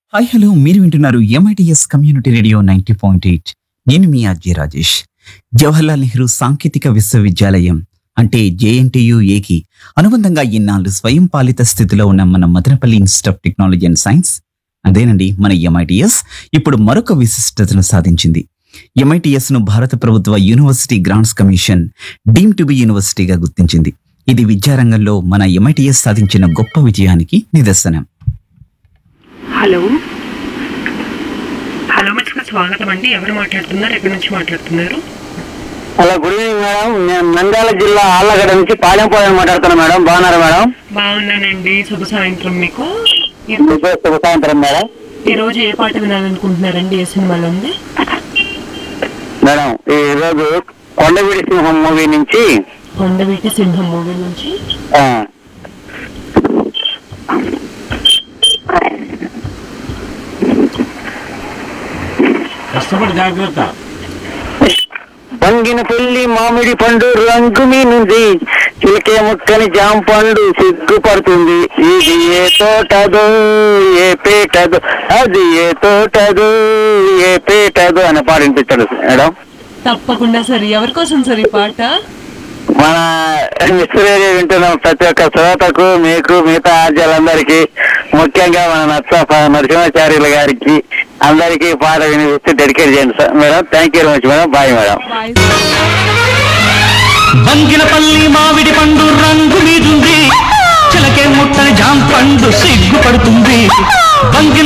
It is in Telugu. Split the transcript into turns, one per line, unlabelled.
హాయ్ హలో మీరు వింటున్నారు MITS community radio ninety point eight నేను మీ అజయ్ రాజేష్ జవహర్లాల్ నెహ్రూ సాంకేతిక విశ్వవిద్యాలయం అంటే జేఎన్టీయుఏకి అనుబంధంగా ఇన్నాళ్ళు స్వయం పాలిత స్థితిలో ఉన్న మన Madanapalle institute of technology and science అదేనండి మన ఎంఐటిఎస్ ఇప్పుడు మరొక విశిష్టతను సాధించింది ఎంఐటిఎస్ ను భారత ప్రభుత్వ university grants commission deem to be యూనివర్సిటీగా గుర్తించింది ఇది విద్యారంగంలో మన ఎంఐటిఎస్ సాధించిన గొప్ప విజయానికి నిదర్శనం
హలో హలో మిత్రులు స్వాగతం అండి ఎవరు మాట్లాడుతున్నారు ఎక్కడి నుంచి మాట్లాడుతున్నారు
హలో గుడ్ ఈవినింగ్ మేడం నేను నంద్యాల జిల్లా ఆళ్ళగడ్డ నుంచి పాలెంపోయం మాట్లాడుతున్నా మేడం బాగున్నారా మేడం
బాగున్నానండి శుభ సాయంత్రం మీకు ఈ-
శుభ శుభ సాయంత్రం మేడం
ఈ రోజు ఏ పాట వినాలనుకుంటున్నారండి ఏ సినిమాలో ఉంది
మేడం ఈ రోజు కొండవీడి సింహం మూవీ నుంచి
కొండవీటి సింహం మూవీ నుంచి
ఆ,
కష్టపడి జాగ్రత్త
వంగిన పెళ్లి మామిడి పండు రంగు మీనుంది చిలకే ముక్కని జామ పండు సిగ్గుపడుతుంది ఇది ఏ తోటదో ఏ పేటదో అది ఏ తోటదో ఏ పేటదో అని పాట వినిపించాడు మేడం
తప్పకుండా సార్ ఎవరి కోసం సార్ ఈ పాట
మన మిస్టరేడియో వింటున్న ప్రతి ఒక్క శ్రోతకు మీకు మిగతా ఆర్జాలందరికీ ముఖ్యంగా మన నచ్చ నరసింహాచార్యుల గారికి అందరికీ పాట వినిపిస్తూ డెడికేట్ చేయండి sir madam thank you very much madam bye madam
bye
Banganapalli మామిడి పండు రంగు మీదుంది చిలకే ముట్టని జాం పండు సిగ్గుపడుతుంది బంగిన